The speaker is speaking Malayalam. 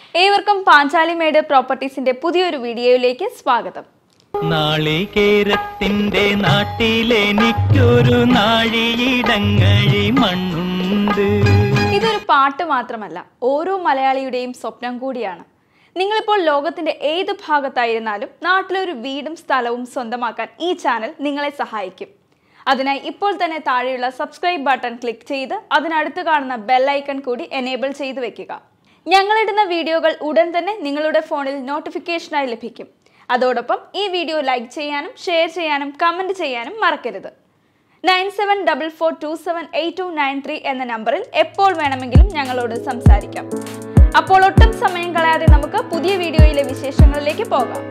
ഏവർക്കും പാഞ്ചാലിമേട് പ്രോപ്പർട്ടീസിന്റെ പുതിയൊരു വീഡിയോയിലേക്ക് സ്വാഗതം നാളികേരത്തിന്റെ നാട്ടിലെനിക്കൊരു നാഴിയിടങ്ങഴി മണ്ണുണ്ട് ഇതൊരു പാട്ട് മാത്രമല്ല ഓരോ മലയാളിയുടെയും സ്വപ്നം കൂടിയാണ് നിങ്ങളിപ്പോൾ ലോകത്തിന്റെ ഏത് ഭാഗത്തായിരുന്നാലും നാട്ടിലൊരു വീടും സ്ഥലവും സ്വന്തമാക്കാൻ ഈ ചാനൽ നിങ്ങളെ സഹായിക്കും അതിനായി ഇപ്പോൾ തന്നെ താഴെയുള്ള സബ്സ്ക്രൈബ് ബട്ടൺ ക്ലിക്ക് ചെയ്ത് അതിനടുത്ത് കാണുന്ന ബെല്ലൈക്കൺ കൂടി എനേബിൾ ചെയ്ത് വെക്കുക ഞങ്ങളിടുന്ന വീഡിയോകൾ ഉടൻ തന്നെ നിങ്ങളുടെ ഫോണിൽ നോട്ടിഫിക്കേഷനായി ലഭിക്കും അതോടൊപ്പം ഈ വീഡിയോ ലൈക്ക് ചെയ്യാനും ഷെയർ ചെയ്യാനും കമൻറ്റ് ചെയ്യാനും മറക്കരുത് nine seven double four two seven eight two nine three എന്ന നമ്പറിൽ എപ്പോൾ വേണമെങ്കിലും ഞങ്ങളോട് സംസാരിക്കാം അപ്പോൾ ഒട്ടും സമയം കളയാതെ നമുക്ക് പുതിയ വീഡിയോയിലെ വിശേഷങ്ങളിലേക്ക് പോകാം